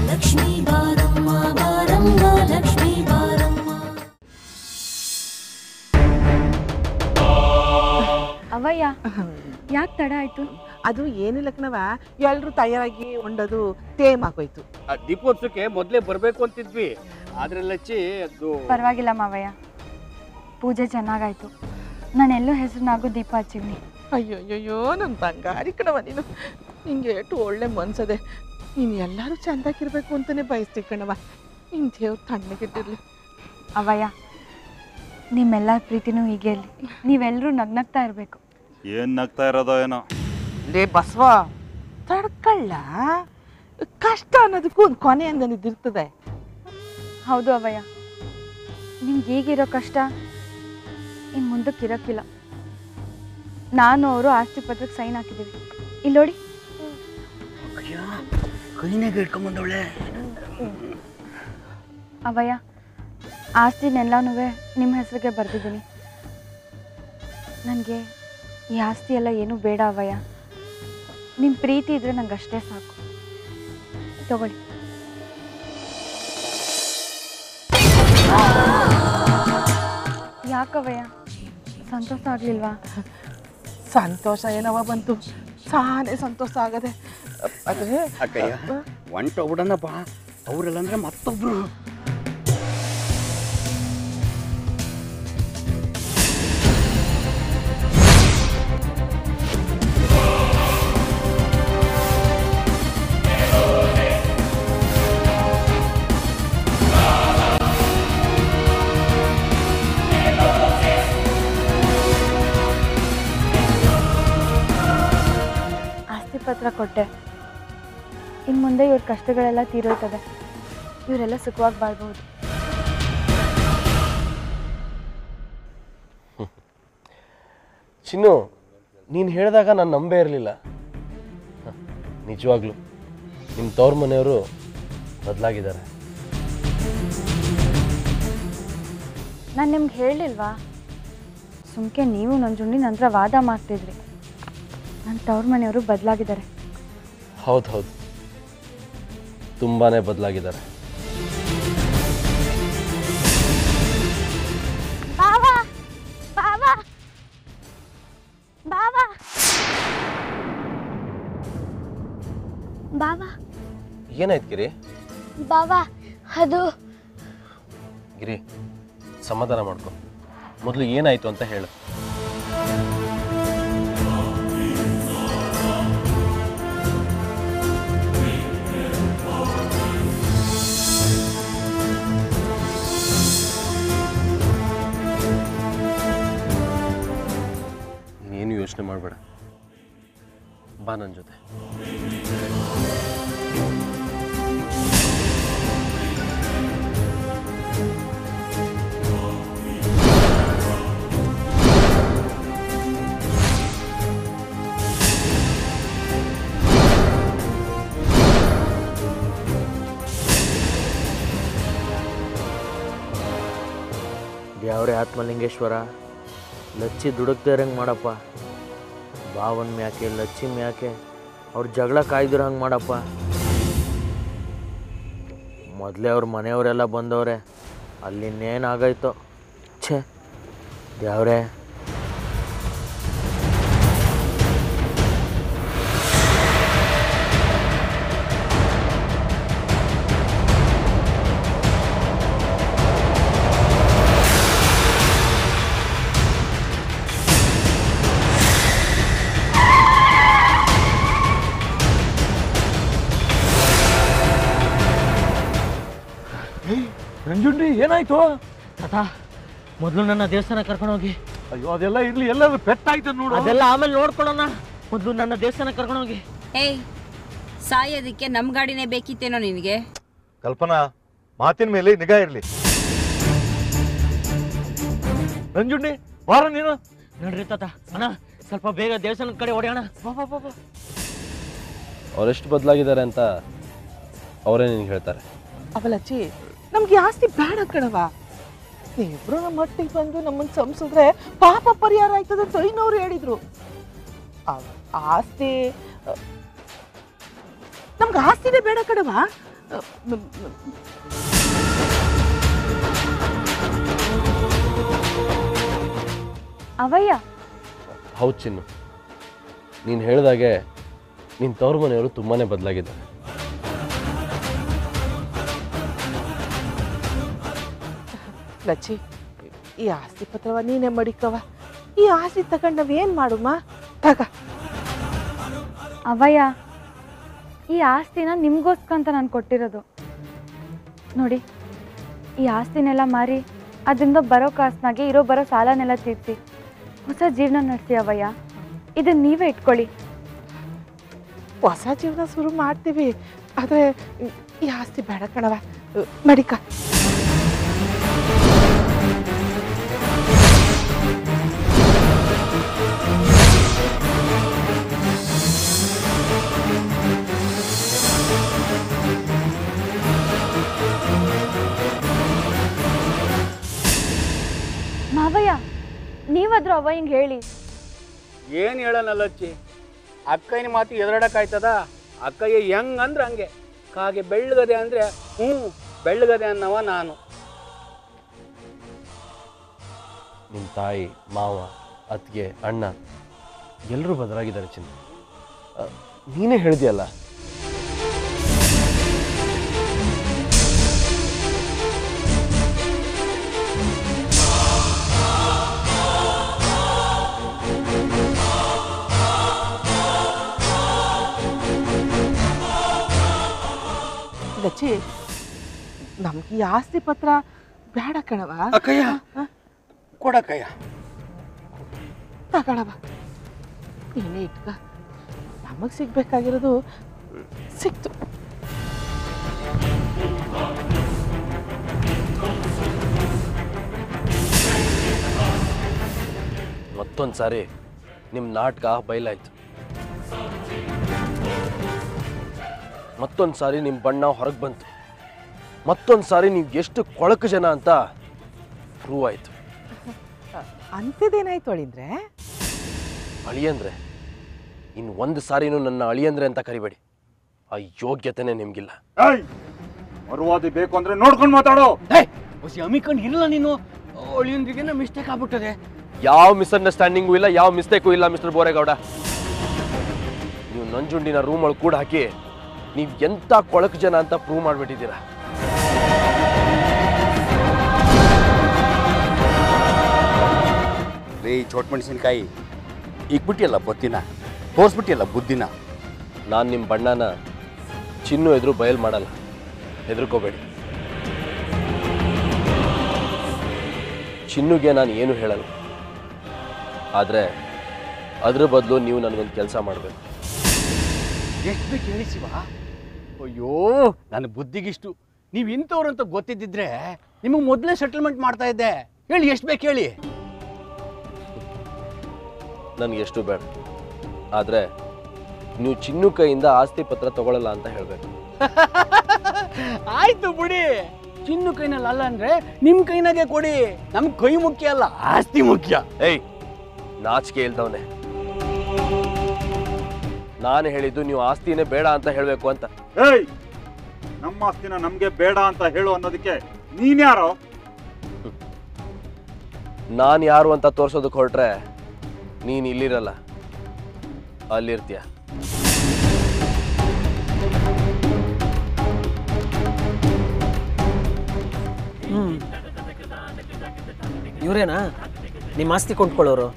ಲಕ್ಷ್ಮೀ ಬಾರಮ್ಮ ಬಾರಮ್ಮ ಲಕ್ಷ್ಮೀ ಬಾರಮ್ಮ ಅವಯ್ಯ ಯಾಕೆ ತಡ ಆಯ್ತು ಅದು ಏನಿಲ್ಲ ಕಣವ ಎಲ್ರು ತಯಾರಾಗಿ ಉಂಡದು ಟೇಮ್ ಆಗೋಯ್ತು ಆ ದೀಪೋತ್ಸವಕ್ಕೆ ಮೊದಲೇ ಬರಬೇಕು ಅಂತಿದ್ವಿ ಆದ್ರೆ ಲಚ್ಚಿ ಅದು ಪರವಾಗಿಲ್ಲ ಮಾವಯ್ಯ ಪೂಜೆ ಚೆನ್ನಾಗಾಯ್ತು ನಾನು ಎಲ್ಲೋ ಹೆಸರಿನಾಗೂ ದೀಪ ಹಚ್ಚಿವ್ನಿ ಅಯ್ಯೋಯ್ಯೋ ನನ್ನ ಬಂಗಾರಿ ಕಣವ ನೀನು ನಿಂಗೆ ಎಷ್ಟು ಒಳ್ಳೆ ಮನ್ಸದೆ ನೀನು ಎಲ್ಲರೂ ಚಂದಾಗಿರ್ಬೇಕು ಅಂತಾನೆ ಬಯಸ್ತಿ ಕಣವ ನಿನ್ ದೇವ್ರು ತಣ್ಣಗಿಟ್ಟಿರ್ಲಿ ಅವಯ್ಯ ನಿಮ್ಮೆಲ್ಲರ ಪ್ರೀತಿನೂ ಹೀಗೆ ಇರಲಿ ನೀವೆಲ್ಲರೂ ನಗ್ನಗ್ತಾ ಇರಬೇಕು ಏನ್ ನಗ್ತಾ ಇರೋದೋ ಏನೋ ಲೇ ಬಸವ ತಡ್ಕಳ್ಳ ಕಷ್ಟ ಅನ್ನೋದಕ್ಕೂ ಒಂದು ಕೊನೆ ಅಂದನಿದ್ದಿರ್ತದೆ ಹೌದು ಅವಯ್ಯ ನಿಮ್ಗೆ ಈಗಿರೋ ಕಷ್ಟ ಇನ್ನು ಮುಂದಕ್ಕೆ ಇರೋಕ್ಕಿಲ್ಲ ನಾನು ಅವರು ಆಸ್ತಿ ಪತ್ರಕ್ಕೆ ಸೈನ್ ಹಾಕಿದ್ದೀವಿ ಇಲ್ಲಿ ನೋಡಿ ಕೈನಾಗ ಇಟ್ಕೊಂಬಂದವಳೆ ಅವಯ್ಯ ಆಸ್ತಿನೆಲ್ಲನೂ ನಿಮ್ಮ ಹೆಸರಿಗೆ ಬರೆದಿದ್ದೀನಿ ನನಗೆ ಈ ಆಸ್ತಿ ಎಲ್ಲ ಏನೂ ಬೇಡ ಅವಯ್ಯ ನಿಮ್ಮ ಪ್ರೀತಿ ಇದ್ರೆ ನಂಗೆ ಅಷ್ಟೇ ಸಾಕು ತಗೊಳ್ಳಿ ಯಾಕವಯ್ಯ ಸಂತೋಷ ಆಗಲಿಲ್ವಾ ಸಂತೋಷ ಏನವ ಬಂತು ಸಾನೆ ಸಂತೋಷ ಆಗದೆ ಅದೇ ಅಕ್ಕಯ್ಯ ಒಂಟ ಉಡನ ಬಾ ಅವರೆಲ್ಲ ಅಂದ್ರೆ ಮತ್ತೊಬ್ರು ಆಸ್ತಿ ಪತ್ರ ಕೊಟ್ಟೆ ಇನ್ನು ಮುಂದೆ ಇವ್ರ ಕಷ್ಟಗಳೆಲ್ಲ ತೀರೋಯ್ತದೆ ಇವರೆಲ್ಲ ಸುಖವಾಗಿ ಬಾಳ್ಬಹುದು ಚಿನ್ನು ನೀನು ಹೇಳಿದಾಗ ನಾನು ನಂಬೇ ಇರಲಿಲ್ಲ ನಿಜವಾಗ್ಲು ನಿಮ್ಮ ತವ್ರ ಮನೆಯವರು ಬದಲಾಗಿದ್ದಾರೆ ನಾನು ನಿಮ್ಗೆ ಹೇಳಲಿಲ್ವಾ ಸುಮ್ಕೆ ನೀವು ನಂಜುಂಡಿ ನಂತರ ವಾದ ಮಾಡ್ತಿದ್ರಿ ನನ್ನ ತವ್ರ ಮನೆಯವರು ಬದಲಾಗಿದ್ದಾರೆ ಹೌದು ಹೌದು ತುಂಬಾ ಬದಲಾಗಿದ್ದಾರೆ ಬಾವಾ ಬಾವಾ ಬಾವಾ ಬಾವಾ ಏನಾಯ್ತು ಗಿರಿ ಬಾವಾ ಅದು ಗಿರಿ ಸಮಾಧಾನ ಮಾಡ್ಕೊ ಮೊದಲು ಏನಾಯ್ತು ಅಂತ ಹೇಳು ನೀನು ಯೋಚನೆ ಮಾಡಬೇಡ ಬಾ ನನ್ನ ಜೊತೆ ದ್ಯಾವ್ರೆ ಆತ್ಮಲಿಂಗೇಶ್ವರ ಲಚ್ಚಿ ದುಡುಕ್ತಾ ಇರಂಗೆ ಮಾಡಪ್ಪ ಬಾವನ್ ಮ್ಯಾಕೆ ಲಚ್ಚಿ ಮ್ಯಾಕೆ ಅವ್ರ ಜಗಳ ಕಾಯ್ದಿರೋ ಹಂಗೆ ಮಾಡಪ್ಪ ಮೊದಲೇ ಅವ್ರ ಮನೆಯವರೆಲ್ಲ ಬಂದವ್ರೆ ಅಲ್ಲಿನ್ನೇನಾಗೈತೋ ಛೇ ದ್ಯಾವ್ರೆ ನಂಜುಂಡ್ರಿ ಏನಾಯ್ತು ತಾತ ಮೊದಲು ನನ್ನ ದೇವಸ್ಥಾನ ಕರ್ಕೊಂಡೋಗಿ ಅಯ್ಯೋ ಅದೆಲ್ಲ ಇರ್ಲಿ ಎಲ್ಲಾದ್ರೂ ಪೆಟ್ಟಾಯ್ತು ನೋಡು ಅದೆಲ್ಲ ಆಮೇಲೆ ನೋಡ್ಕೊಳ್ಳೋಣ ಮೊದಲು ನನ್ನ ದೇವಸ್ಥಾನ ಕರ್ಕೊಂಡೋಗಿ ಏಯ್ ಸಾಯೋದಕ್ಕೆ ನಮ್ಮ ಗಾಡಿನೇ ಬೇಕಿತ್ತೇನೋ ನಿನಗೆ ಕಲ್ಪನಾ ಮಾತಿನ ಮೇಲೆ ನಿಗಾ ಇರ್ಲಿ ನಂಜುಂಡಿ ಬಾರ ನೀನು ನೋಡ್ರಿ ತಾತ ಅಣ್ಣ ಸ್ವಲ್ಪ ಬೇಗ ದೇವಸ್ಥಾನದ ಕಡೆ ಹೊಡೆಯೋಣ ಅವರೆಷ್ಟು ಬದಲಾಗಿದ್ದಾರೆ ಅಂತ ಅವರೇ ನಿನಗೆ ಹೇಳ್ತಾರೆ ಅವಲಚ್ಚಿ ನಮ್ಗೆ ಈ ಆಸ್ತಿ ಬೇಡ ಕಣವ ದೇವ್ರು ನಮ್ಮ ಮಟ್ಟಿಗೆ ಬಂದು ನಮ್ಮನ್ನ ಸಂಸಿದ್ರೆ ಪಾಪ ಪರಿಹಾರ ಆಯ್ತದೆ ಅಂತ ಐನವ್ರು ಹೇಳಿದ್ರು ಆ- ಆಸ್ತಿ ನಮ್ಗೆ ಆಸ್ತಿನೇ ಬೇಡ ಕಣವ ಅವಯ್ಯ ಹೌದು ಚಿನ್ನು ನೀನು ಹೇಳಿದಾಗೆ ನಿನ್ನ ತವ್ರ ಮನೆಯವರು ತುಂಬಾ ಬದಲಾಗಿದ್ದಾರೆ ಲಚ್ಚಿ ಈ ಆಸ್ತಿ ಪತ್ರವ ನೀನೇ ಮಡಿಕವ ಈ ಆಸ್ತಿ ತಗೊಂಡು ನಾವೇನು ಮಾಡುಮ್ಮ ತಗ ಅವಯ್ಯ ಈ ಆಸ್ತಿನ ನಿಮ್ಗೋಸ್ಕರ ಅಂತ ನಾನು ಕೊಟ್ಟಿರೋದು ನೋಡಿ ಈ ಆಸ್ತಿನೆಲ್ಲ ಮಾರಿ ಅದರಿಂದ ಬರೋ ಕಾಸ್ನಾಗೆ ಇರೋ ಬರೋ ಸಾಲನೆಲ್ಲ ತೀರ್ಸಿ ಹೊಸ ಜೀವನ ನಡೆಸಿ ಅವಯ್ಯ ಇದನ್ನ ನೀವೇ ಇಟ್ಕೊಳ್ಳಿ ಹೊಸ ಜೀವನ ಶುರು ಮಾಡ್ತೀವಿ ಆದರೆ ಈ ಆಸ್ತಿ ಬೇಡ ಕಣವ ಮಡಿಕ ಮಾವಯ್ಯ ನೀವಾದ್ರೂ ಅವಯ್ಯಂಗೆ ಹೇಳಿ ಏನು ಹೇಳೋಣ ಲಚ್ಚಿ ಅಕ್ಕಯ್ಯನ ಮಾತು ಎದುರಾಡಕ್ಕಾಯ್ತದ ಅಕ್ಕಯ್ಯ ಹೆಂಗ್ ಅಂದ್ರೆ ಹಂಗೆ ಕಾಗೆ ಬೆಳ್ಳಗದೆ ಅಂದರೆ ಹ್ಞೂ ಬೆಳ್ಳಗದೆ ಅನ್ನವ ನಾನು ನಿಮ್ಮ ತಾಯಿ ಮಾವ ಅತ್ತಿಗೆ ಅಣ್ಣ ಎಲ್ಲರೂ ಬದಲಾಗಿದ್ದಾರೆ ಚಿನ್ನ ಆ, ನೀನೇ ಹೇಳಿದ್ಯಲ್ಲ ಲಚ್ಚಿ ನಮ್ಗೆ ಈ ಆಸ್ತಿ ಪತ್ರ ಬೇಡ ಕಣವ ಅಕ್ಕಯ್ಯ ಕೊಡಕ್ಕಯ್ಯ ತಗೊಳವ ನೀನೇ ಇಟ್ಕ ನಮಗೆ ಸಿಗ್ಬೇಕಾಗಿರೋದು ಸಿಕ್ತು ಮತ್ತೊಂದು ಸಾರಿ ನಿಮ್ಮ ನಾಟಕ ಬಯಲಾಯ್ತು ಮತ್ತೊಂದು ಸಾರಿ ನಿಮ್ಮ ಬಣ್ಣ ಹೊರಗೆ ಬಂತು ಮತ್ತೊಂದು ಸಾರಿ ನೀವು ಎಷ್ಟು ಕೊಳಕು ಜನ ಅಂತ ಪ್ರೂವ್ ಆಯಿತು ಅಂಥದ್ದೇನಾಯ್ತು ಅಳಿಂದ್ರೆ ಅಳಿಯಂದ್ರೆ ಇನ್ನು ಒಂದು ಸಾರಿನೂ ನನ್ನ ಅಳಿಯಂದ್ರೆ ಅಂತ ಕರಿಬೇಡಿ ಆ ಯೋಗ್ಯತೆನೇ ನಿಮಗಿಲ್ಲ ಏಯ್ ಮರುವಾದಿ ಬೇಕು ಅಂದ್ರೆ ನೋಡ್ಕೊಂಡು ಮಾತಾಡೋ ಹೊಸಿ ಅಮಿಕೊಂಡು ಇಲ್ಲ ನೀನು ಅಳಿಯಂದ್ರಿಗೇನ ಮಿಸ್ಟೇಕ್ ಆಗ್ಬಿಟ್ಟದೆ ಯಾವ ಮಿಸ್ಅಂಡರ್ಸ್ಟ್ಯಾಂಡಿಂಗು ಇಲ್ಲ ಯಾವ ಮಿಸ್ಟೇಕು ಇಲ್ಲ ಮಿಸ್ಟರ್ ಬೋರೇಗೌಡ ನೀವು ನಂಜುಂಡಿನ ರೂಮ್ ಒಳಗೆ ಕೂಡ ಹಾಕಿ ನೀವು ಎಂಥ ಕೊಳಕು ಜನ ಅಂತ ಪ್ರೂವ್ ಮಾಡಿಬಿಟ್ಟಿದ್ದೀರಾ ರೀ ಚೋಟ್ ಮೆಣಸಿನ್ಕಾಯಿ ಇಕ್ಬಿಟ್ಟಿಯಲ್ಲ ಬೊತ್ತಿನ ತೋರಿಸ್ಬಿಟ್ಟಿಯಲ್ಲ ಬುದ್ಧಿನ ನಾನು ನಿಮ್ಮ ಬಣ್ಣನ ಚಿನ್ನು ಎದುರು ಬಯಲು ಮಾಡಲ್ಲ ಹೆದರ್ಕೋಬೇಡಿ ಚಿನ್ನುಗೆ ನಾನು ಏನು ಹೇಳಲ್ಲ ಆದರೆ ಅದ್ರ ಬದಲು ನೀವು ನನಗೊಂದು ಕೆಲಸ ಮಾಡಬೇಕು ಎಷ್ಟು ಬೇಕು ಹೇಳಿ ಶಿವ ಅಯ್ಯೋ ನನ್ನ ಬುದ್ಧಿಗಿಷ್ಟು ನೀವು ಇಂಥವ್ರು ಅಂತ ಗೊತ್ತಿದ್ದಿದ್ರೆ ನಿಮಗೆ ಮೊದಲೇ ಸೆಟಲ್ಮೆಂಟ್ ಮಾಡ್ತಾ ಇದ್ದೆ ಹೇಳಿ ಎಷ್ಟು ಬೇಕು ಹೇಳಿ ನನಗೆ ಎಷ್ಟು ಬೇಡ ಆದರೆ ನೀವು ಚಿನ್ನು ಕೈಯಿಂದ ಆಸ್ತಿ ಪತ್ರ ತಗೊಳ್ಳಲ್ಲ ಅಂತ ಹೇಳಬೇಕು ಆಯ್ತು ಬಿಡಿ ಚಿನ್ನು ಕೈನಲ್ಲಿ ಅಲ್ಲ ಅಂದ್ರೆ ನಿಮ್ ಕೈನಾಗೆ ಕೊಡಿ ನಮ್ಗೆ ಕೈ ಮುಖ್ಯ ಅಲ್ಲ ಆಸ್ತಿ ಮುಖ್ಯ ಏಯ್ ನಾಚಿಕೆ ಇಲ್ದವನೆ ನಾನು ಹೇಳಿದ್ದು ನೀವು ಆಸ್ತಿನೇ ಬೇಡ ಅಂತ ಹೇಳಬೇಕು ಅಂತ ಏಯ್ ನಮ್ಮ ಆಸ್ತಿನ ನಮ್ಗೆ ಬೇಡ ಅಂತ ಹೇಳು ಅನ್ನೋದಕ್ಕೆ ನೀನ್ಯಾರೋ ನಾನು ಯಾರು ಅಂತ ತೋರ್ಸೋದಕ್ಕೆ ಹೊರಟ್ರೆ ನೀನು ಇಲ್ಲಿರಲ್ಲ ಅಲ್ಲಿರ್ತೀಯ ಇವರೇನಾ ನಿಮ್ಮ ಆಸ್ತಿ ಕೊಂಡ್ಕೊಳ್ಳೋರು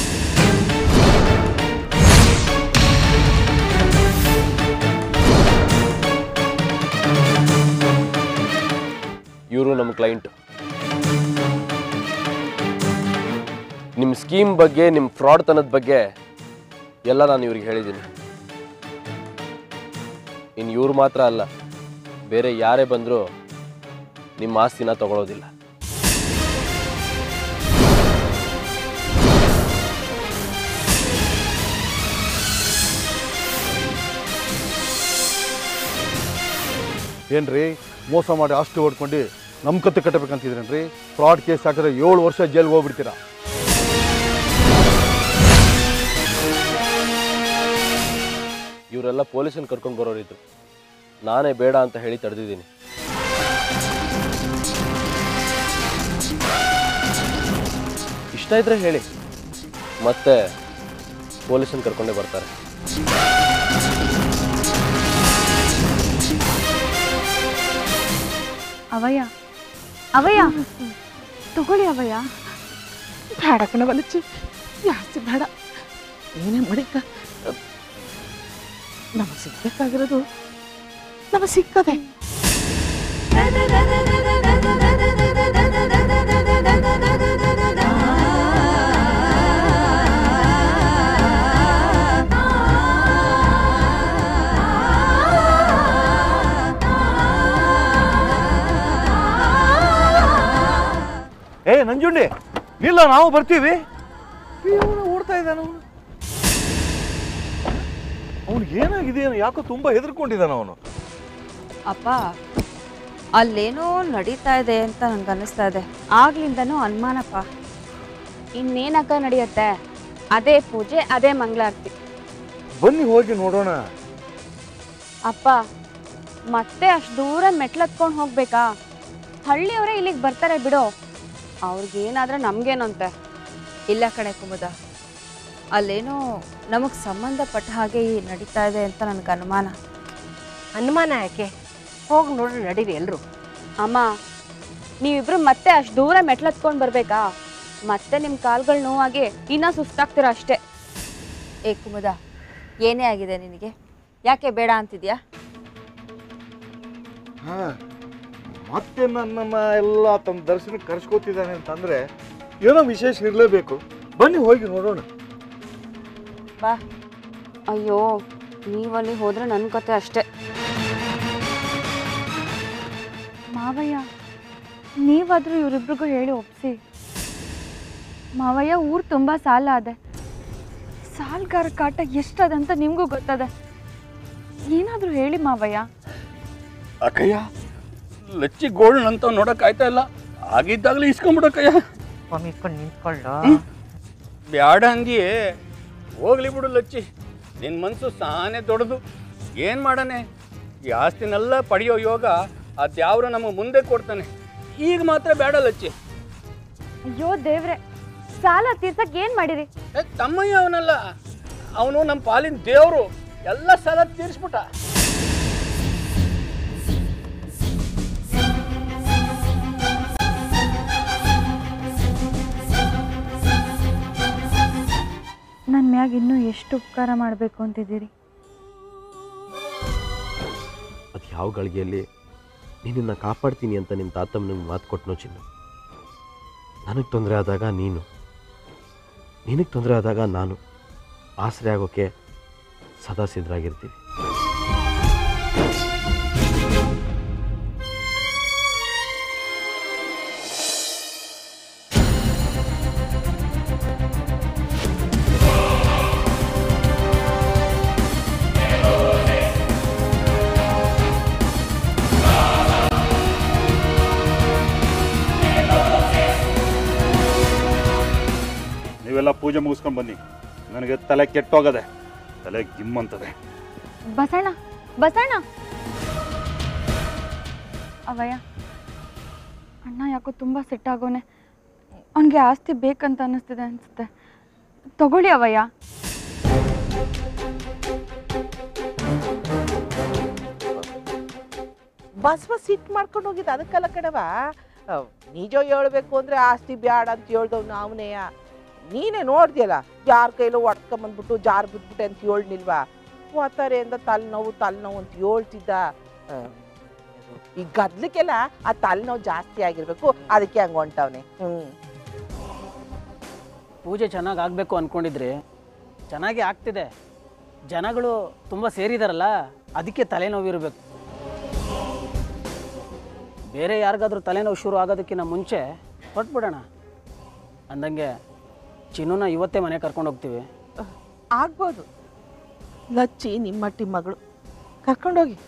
ಇವರು ನಮ್ಮ ಕ್ಲೈಂಟ್ ನಿಮ್ಮ ಸ್ಕೀಮ್ ಬಗ್ಗೆ ನಿಮ್ಮ ಫ್ರಾಡ್ತನದ ಬಗ್ಗೆ ಎಲ್ಲ ನಾನು ಇವ್ರಿಗೆ ಹೇಳಿದ್ದೀನಿ ಇನ್ನು ಇವ್ರು ಮಾತ್ರ ಅಲ್ಲ ಬೇರೆ ಯಾರೇ ಬಂದರೂ ನಿಮ್ಮ ಆಸ್ತಿನ ತಗೊಳ್ಳೋದಿಲ್ಲ ಏನ್ರಿ ಮೋಸ ಮಾಡಿ ಆಸ್ತಿ ಹೊಡ್ಕೊಂಡು ನಮ್ಮ ಕತ್ತೆ ಕಟ್ಟಬೇಕಂತಿದ್ರೇನ್ರಿ ಫ್ರಾಡ್ ಕೇಸ್ ಹಾಕಿದ್ರೆ ಏಳು ವರ್ಷ ಜೈಲ್ಗೆ ಹೋಗ್ಬಿಡ್ತೀರಾ ಇವರೆಲ್ಲ ಪೊಲೀಸನ್ನು ಕರ್ಕೊಂಡು ಬರೋರಿದ್ರು ನಾನೇ ಬೇಡ ಅಂತ ಹೇಳಿ ತಡೆದಿದ್ದೀನಿ ಇಷ್ಟ ಇದ್ರೆ ಹೇಳಿ ಮತ್ತೆ ಪೊಲೀಸನ್ ಕರ್ಕೊಂಡೇ ಬರ್ತಾರೆ ಅವಯ್ಯ ಅವಯ್ಯ ತಗೊಳ್ಳಿ ಅವಯ್ಯ ಬೇಡ ಕಣವ ಲಚ್ಚಿ ಜಾಸ್ತಿ ಬೇಡ ಏನೇ ಮಾಡಿಕ ನಮಗೆ ಸಿಗ್ಬೇಕಾಗಿರೋದು ನಮಗೆ ಸಿಕ್ಕದೆ ಏ ನಂಜುಂಡಿ ಇಲ್ಲ ನಾವು ಬರ್ತೀವಿ ಇವನು ಓಡ್ತಾ ಇದ್ದಾನ ಅವನು ಅವ್ನಿಗೆ ಏನಾಗಿದೆ ಏನೋ ಯಾಕೋ ತುಂಬಾ ಹೆದರ್ಕೊಂಡಿದ್ದಾನ ಅವನು ಅಪ್ಪ ಅಲ್ಲೇನೋ ನಡೀತಾ ಇದೆ ಅಂತ ನಂಗೆ ಅನ್ನಿಸ್ತಾ ಇದೆ ಆಗ್ಲಿಂದನೂ ಅನುಮಾನಪ್ಪ ಇನ್ನೇನಕ್ಕ ನಡೆಯುತ್ತೆ ಅದೇ ಪೂಜೆ ಅದೇ ಮಂಗಳಾರತಿ ಬನ್ನಿ ಹೋಗಿ ನೋಡೋಣ ಅಪ್ಪ ಮತ್ತೆ ಅಷ್ಟು ದೂರ ಮೆಟ್ಲತ್ಕೊಂಡು ಹೋಗ್ಬೇಕಾ ಹಳ್ಳಿಯವರೇ ಇಲ್ಲಿಗೆ ಬರ್ತಾರೆ ಬಿಡು ಅವ್ರಿಗೇನಾದ್ರೆ ನಮ್ಗೇನಂತೆ ಇಲ್ಲ ಕಣೆ ಕುಮುದ ಅಲ್ಲೇನೋ ನಮಗೆ ಸಂಬಂಧಪಟ್ಟ ಹಾಗೆ ಈ ನಡೀತಾ ಇದೆ ಅಂತ ನನಗೆ ಅನುಮಾನ ಅನುಮಾನ ಯಾಕೆ ಹೋಗಿ ನೋಡ್ರಿ ನಡೀರಿ ಎಲ್ರು ಅಮ್ಮ ನೀವಿಬ್ರು ಮತ್ತೆ ಅಷ್ಟು ದೂರ ಮೆಟ್ಲತ್ಕೊಂಡು ಬರ್ಬೇಕಾ ಮತ್ತೆ ನಿಮ್ಮ ಕಾಲ್ಗಳು ನೋವಾಗಿ ಇನ್ನೂ ಸುಸ್ತಾಗ್ತೀರ ಅಷ್ಟೇ ಏ ಕುಮುದ ಏನೇ ಆಗಿದೆ ನಿನಗೆ ಯಾಕೆ ಬೇಡ ಅಂತಿದ್ಯಾ ಹಾ ಮತ್ತೆ ನನ್ನನ್ನ ಎಲ್ಲ ತಮ್ಮ ದರ್ಶನಕ್ಕೆ ಕರ್ಸ್ಕೊತಿದ್ದಾನೆ ಅಂತಂದ್ರೆ ಏನೋ ವಿಶೇಷ ಇರಲೇಬೇಕು ಬನ್ನಿ ಹೋಗಿ ನೋಡೋಣ ಬಾ ಅಯ್ಯೋ ನೀವಲ್ಲಿ ಹೋದ್ರೆ ನನ್ನ ಕತೆ ಅಷ್ಟೇ ಮಾವಯ್ಯ ನೀವಾದ್ರೂ ಇವರಿಬ್ರಿಗೂ ಹೇಳಿ ಒಪ್ಸಿ ಮಾವಯ್ಯ ಊರು ತುಂಬ ಸಾಲ ಅದೆ ಸಾಲ್ಗಾರ ಕಾಟ ಎಷ್ಟದಂತ ನಿಮಗೂ ಗೊತ್ತದೆ ಏನಾದರೂ ಹೇಳಿ ಮಾವಯ್ಯ ಅಕ್ಕಯ್ಯ ಲಚ್ಚಿ ಗೋಲ್ಡ್ ಅಂತ ನೋಡಕ್ ಆಯ್ತಾ ಇಲ್ಲ ಆಗಿದ್ದಾಗಲೇ ಇಸ್ಕೊಂಬಿಡಕ್ಕಯ್ಯ ಸ್ವಾಮಿ ಇಟ್ಕೊಂಡು ನಿಂತ್ಕೊಳ್ಳು ಬ್ಯಾಡ ಅಂದಿಯೇ ಹೋಗ್ಲಿ ಬಿಡು ಲಚ್ಚಿ ನಿನ್ನ ಮನಸ್ಸು ಸಾನೆ ದೊಡ್ಡದು ಏನು ಮಾಡಾನೆ ಈ ಆಸ್ತಿನೆಲ್ಲ ಪಡೆಯೋ ಯೋಗ ಅದ್ಯಾವ್ರು ನಮಗೆ ಮುಂದೆ ಕೊಡ್ತಾನೆ ಈಗ ಮಾತ್ರ ಬೇಡ ಲಚ್ಚಿ ಅಯ್ಯೋ ದೇವ್ರೆ ಸಾಲ ತೀರ್ಸಕ್ ಏನ್ ಮಾಡಿರಿ ಏ, ತಮ್ಮಯ್ಯ ಅವನಲ್ಲ ಅವನು ನಮ್ಮ ಪಾಲಿನ ದೇವರು ಎಲ್ಲ ಸಾಲ ತೀರಿಸ್ಬಿಟ್ಟ ನನ್ನ ಮ್ಯಾಗ ಇನ್ನೂ ಎಷ್ಟು ಉಪಕಾರ ಮಾಡಬೇಕು ಅಂತಿದ್ದೀರಿ ಅದು ಯಾವ ಗಳಿಗೆಯಲ್ಲಿ ನಿನ್ನನ್ನು ಕಾಪಾಡ್ತೀನಿ ಅಂತ ನಿಮ್ಮ ತಾತ ನಿಮ್ಗೆ ಮಾತು ಕೊಟ್ಟನೋ ಚಿನ್ನ ನನಗೆ ತೊಂದರೆ ಆದಾಗ ನೀನು ನಿನಗೆ ತೊಂದರೆ ಆದಾಗ ನಾನು ಆಸರೆ ಆಗೋಕ್ಕೆ ಸದಾ ಸಿದ್ಧರಾಗಿರ್ತೀವಿ ನೀವೆಲ್ಲ ಪೂಜೆ ಮುಗಿಸ್ಕೊಂಡು ಬನ್ನಿ ನನಗೆ ತಲೆ ಕೆಟ್ಟೋಗದೆ ತಲೆ ಗಿಮ್ ಅಂತದೆ ಬಸಣ್ಣ ಬಸಣ್ಣ ಅವಯ್ಯ ಅಣ್ಣ ಯಾಕೋ ತುಂಬ ಸಿಟ್ಟಾಗೋನೆ ಅವನಿಗೆ ಆಸ್ತಿ ಬೇಕಂತ ಅನ್ನಿಸ್ತಿದೆ ಅನಿಸುತ್ತೆ ತಗೊಳ್ಳಿ ಅವಯ್ಯ ಬಸ್ ಬಸ್ ಸಿಟ್ ಮಾಡ್ಕೊಂಡು ಹೋಗಿದ್ದು ಅದಕ್ಕೆಲ್ಲ ಕಣವ ಅಹ್, ನಿಜ ಹೇಳ್ಬೇಕು ಅಂದ್ರೆ ಆಸ್ತಿ ಬ್ಯಾಡ ಅಂತ ಹೇಳ್ದವ್ ನಾವನೇಯ ನೀನೇ ನೋಡ್ದಿಯಲ್ಲ ಯಾರ ಕೈಲೋ ಒಡ್ಕೊಂಬಂದ್ಬಿಟ್ಟು ಜಾರ್ ಬಿದ್ಬಿಟ್ಟೆ ಅಂತ ಹೇಳ್ನಿಲ್ವಾ ಒತ್ತಾರೆಯಿಂದ ತಲೆನೋವು ತಲೆನೋವು ಅಂತ ಹೇಳ್ತಿದ್ದ ಅಹ್, ಈ ಗದ್ಲಕ್ಕೆಲ್ಲ ಆ ತಲೆನೋವು ಜಾಸ್ತಿ ಆಗಿರ್ಬೇಕು ಅದಕ್ಕೆ ಹಂಗ ಹೊಂಟವ್ನೆ ಹ್ಮ್ ಪೂಜೆ ಚೆನ್ನಾಗಿ ಆಗಬೇಕು ಅಂದ್ಕೊಂಡಿದ್ರಿ ಚೆನ್ನಾಗಿ ಆಗ್ತಿದೆ ಜನಗಳು ತುಂಬ ಸೇರಿದಾರಲ್ಲ ಅದಕ್ಕೆ ತಲೆನೋವು ಇರಬೇಕು ಬೇರೆ ಯಾರಿಗಾದ್ರೂ ತಲೆನೋವು ಶುರು ಆಗೋದಕ್ಕಿಂತ ಮುಂಚೆ ಹೊಟ್ಬಿಡೋಣ ಅಂದಂಗೆ ಚಿನ್ನೂನ ಇವತ್ತೇ ಮನೆ ಕರ್ಕೊಂಡು ಹೋಗ್ತೀವಿ ಆಗ್ಬೋದು ಲಚ್ಚಿ ನಿಮ್ಮಟ್ಟಿ ಮಗಳು ಕರ್ಕೊಂಡೋಗಿ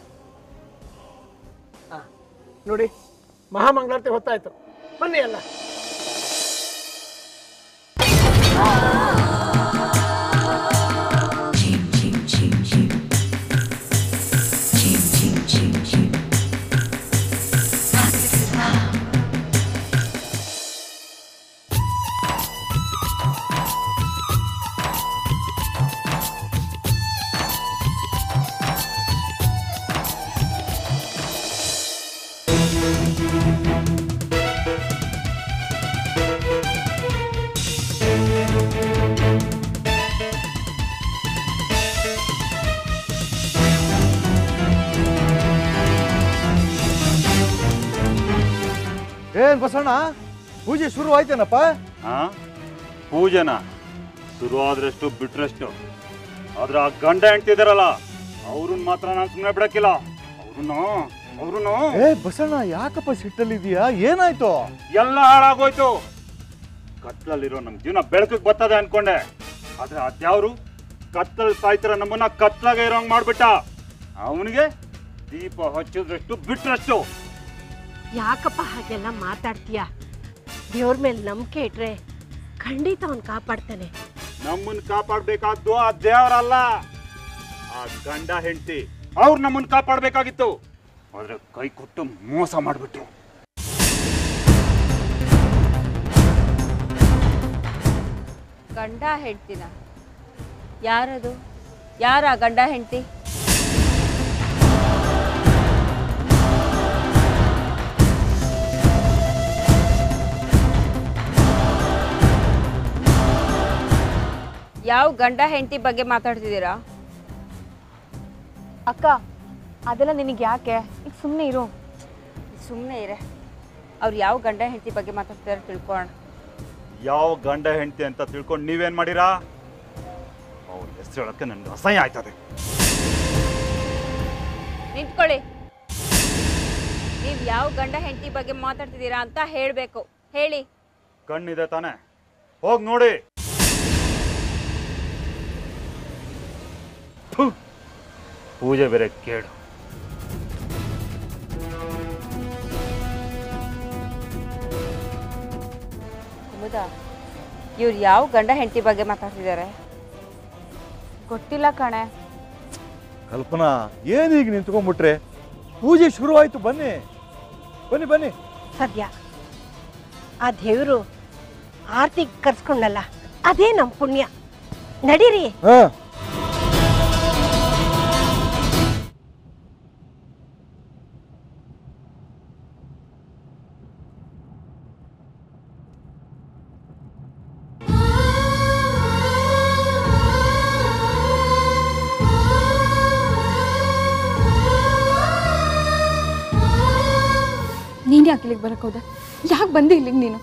ನೋಡಿ ಮಹಾಮಂಗಳಾರತಿ ಹೊತ್ತಾಯ್ತು ಬನ್ನಿ ಅಲ್ಲ Chim chim chim chim. Chim chim chim. ಏನ್ ಬಸಣ್ಣ ಪೂಜೆ ಶುರು ಆಯ್ತೇನಪ್ಪ ಹಾ ಪೂಜೆನ ಶುರು ಆದ್ರೆಷ್ಟು ಬಿಟ್ರಷ್ಟು ಆದ್ರೆ ಆ ಗಂಡ ಹೆಂಡ್ತಿದಾರಲ್ಲ ಅವ್ರನ್ನ ಮಾತ್ರ ನಾನು ಸುಮ್ಮನೆ ಬಿಡಕ್ಕಿಲ್ಲ ಅವ್ರನ್ನ ಅವ್ರನ್ನ ಏ ಬಸಣ್ಣ ಯಾಕಪ್ಪ ಸಿಟ್ಟಲ್ಲಿದೀಯಾ ಏನಾಯ್ತು ಎಲ್ಲ ಹಾಳಾಗೋಯ್ತು ಕತ್ಲಲ್ಲಿರೋ ನಮ್ ಜೀವನ ಬೆಳಕಿಗೆ ಬರ್ತದೆ ಅನ್ಕೊಂಡೆ ಆದ್ರೆ ಅದ್ಯಾವ್ರು ಕತ್ತಲ್ ಸಾಯ್ತಿರ ನಮ್ಮನ್ನ ಕತ್ಲಾಗೆ ಇರೋಂಗ್ ಮಾಡ್ಬಿಟ್ಟ ಅವನಿಗೆ ದೀಪ ಹಚ್ಚಿದ್ರಷ್ಟು ಬಿಟ್ರಷ್ಟು ಯಾಕಪ್ಪ ಹಾಗೆಲ್ಲ ಮಾತಾಡ್ತೀಯ ದೇವ್ರ ಮೇಲೆ ನಂಬಿಕೆ ಇಟ್ರೆ ಖಂಡಿತ ಅವ್ನು ಕಾಪಾಡ್ತಾನೆ ನಮ್ಮನ್ನ ಕಾಪಾಡ್ಬೇಕಾದ್ದು ಆ ದೇವರಲ್ಲ ಆ ಗಂಡ ಹೆಂಡತಿ ಅವ್ರು ನಮ್ಮನ್ನ ಕಾಪಾಡ್ಬೇಕಾಗಿತ್ತು ಆದ್ರೆ ಕೈ ಕೊಟ್ಟು ಮೋಸ ಮಾಡ್ಬಿಟ್ರು ಗಂಡ ಹೆಂಡ್ತಿನ ಯಾರದು ಯಾರ ಗಂಡ ಹೆಂಡ್ತಿ ಯಾವ ಗಂಡ ಹೆಂಡತಿ ಬಗ್ಗೆ ಮಾತಾಡ್ತಿದ್ದೀರಾ ಅಕ್ಕ ಅದೆಲ್ಲ ನಿನಗೆ ಯಾಕೆ ಈಗ ಸುಮ್ಮನೆ ಇರು ಸುಮ್ಮನೆ ಇರೆ ಅವ್ರು ಯಾವ ಗಂಡ ಹೆಂಡತಿ ಬಗ್ಗೆ ಮಾತಾಡ್ತಿದಾರೆ ತಿಳ್ಕೊಳ್ಳೋಣ ಯಾವ ಗಂಡ ಹೆಂಡತಿ ಅಂತ ತಿಳ್ಕೊಂಡು ನೀವೇನ್ ಮಾಡಿರಾ ಅವ್ರ ಹೆಸರು ಹೇಳಕ್ಕೆ ನನ್ಗೆ ಅಸಹ್ಯ ಆಯ್ತದೆ ನಿಂತ್ಕೊಳ್ಳಿ ನೀವು ಯಾವ ಗಂಡ ಹೆಂಡತಿ ಬಗ್ಗೆ ಮಾತಾಡ್ತಿದ್ದೀರಾ ಅಂತ ಹೇಳಬೇಕು ಹೇಳಿ ಕಣ್ಣಿದೆ ತಾನೆ ಹೋಗ್ ನೋಡಿ ಥು, ಪೂಜೆ ಬೇರೆ ಕೇಳು ಹೌದಾ ಇವ್ರು ಯಾವ ಗಂಡ ಹೆಂಡತಿ ಬಗ್ಗೆ ಮಾತಾಡ್ತಿದ್ದಾರೆ ಗೊತ್ತಿಲ್ಲ ಕಣೆ ಕಲ್ಪನಾ ಏನೀಗ ನಿಂತ್ಕೊಂಡ್ಬಿಟ್ರೆ ಪೂಜೆ ಶುರು ಆಯ್ತು ಬನ್ನಿ ಬನ್ನಿ ಬನ್ನಿ ಸದ್ಯ ಆ ದೇವರು ಆರ್ತಿ ಕರ್ಸ್ಕೊಂಡಲ್ಲ ಅದೇ ನಮ್ಮ ಪುಣ್ಯ ನಡೀರಿ ಹಾ ನೀನು ಯಾಕೆ ಇಲ್ಲಿಗೆ ಬರಕ್ಕೆ ಹೋದೆ ಯಾಕೆ ಬಂದೆ ಇಲ್ಲಿಗೆ ನೀನು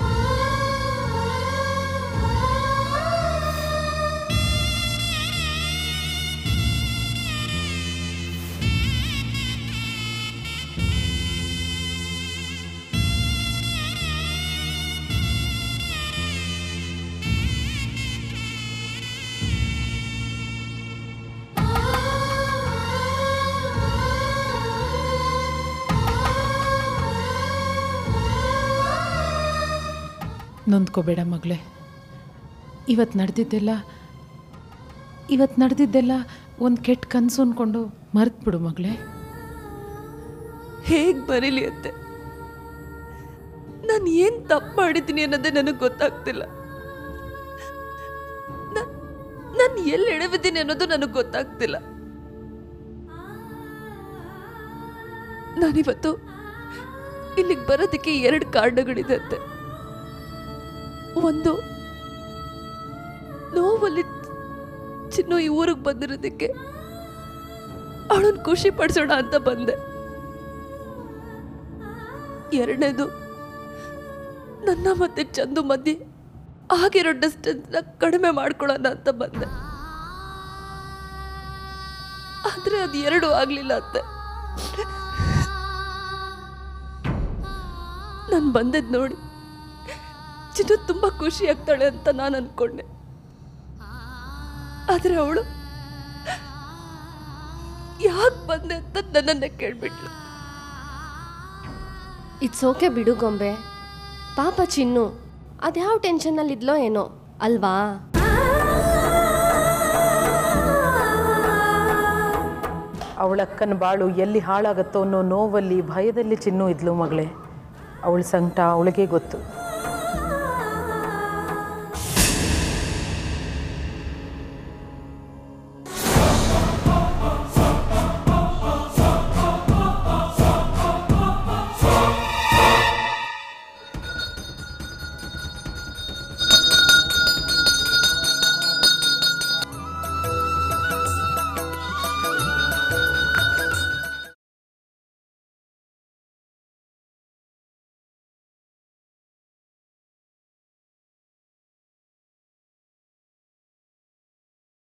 ನೊಂದ್ಕೋಬೇಡ ಮಗಳೇ ಇವತ್ತು ನಡೆದಿದ್ದೆಲ್ಲ ಇವತ್ತು ನಡೆದಿದ್ದೆಲ್ಲ ಒಂದು ಕೆಟ್ಟ ಕನಸು ಅಂದ್ಕೊಂಡು ಮರೆತ್ಬಿಡು ಮಗಳೇ ಹೇಗೆ ಬರೀಲಿ ಅಂತೆ ನಾನು ಏನು ತಪ್ಪು ಮಾಡಿದ್ದೀನಿ ಅನ್ನೋದೇ ನನಗೆ ಗೊತ್ತಾಗ್ತಿಲ್ಲ ನಾನು ಎಲ್ಲಿ ಎಡವಿದ್ದೀನಿ ಅನ್ನೋದು ನನಗೆ ಗೊತ್ತಾಗ್ತಿಲ್ಲ ನಾನಿವತ್ತು ಇಲ್ಲಿಗೆ ಬರೋದಕ್ಕೆ ಎರಡು ಕಾರಣಗಳಿದೆ ಅಂತೆ ಒಂದು ನೋವಲ್ಲಿ ಚಿನ್ನು ಈ ಊರಿಗೆ ಬಂದಿರೋದಕ್ಕೆ ಅವಳನ್ನು ಖುಷಿ ಪಡಿಸೋಣ ಅಂತ ಬಂದೆ ಎರಡನೇದು ನನ್ನ ಮತ್ತೆ ಚಂದು ಮಧ್ಯೆ ಆಗಿರೋ ಡಿಸ್ಟೆನ್ಸ್ನ ಕಡಿಮೆ ಮಾಡ್ಕೊಳ್ಳೋಣ ಅಂತ ಬಂದೆ ಆದರೆ ಅದು ಎರಡು ಆಗಲಿಲ್ಲ ಅಂತೆ ನಾನು ಬಂದದ್ದು ನೋಡಿ ಚಿನ್ನು ತುಂಬ ಖುಷಿ ಆಗ್ತಾಳೆ ಅಂತ ನಾನು ಅನ್ಕೊಂಡೆ ಆದರೆ ಅವಳು ಯಾಕೆ ಬಂದೆ ಅಂತ ನನ್ನನ್ನೇ ಕೇಳ್ಬಿಟ್ಲು ಇಟ್ಸ್ ಓಕೆ ಬಿಡು ಗೊಂಬೆ ಪಾಪ ಚಿನ್ನು ಅದ್ಯಾವ ಟೆನ್ಷನ್ನಲ್ಲಿದ್ಲೋ ಏನೋ ಅಲ್ವಾ ಅವಳಕ್ಕನ ಬಾಳು ಎಲ್ಲಿ ಹಾಳಾಗತ್ತೋ ಅನ್ನೋ ನೋವಲ್ಲಿ ಭಯದಲ್ಲಿ ಚಿನ್ನು ಇದ್ಲು ಮಗಳೇ ಅವಳ ಸಂಕಟ ಅವಳಿಗೆ ಗೊತ್ತು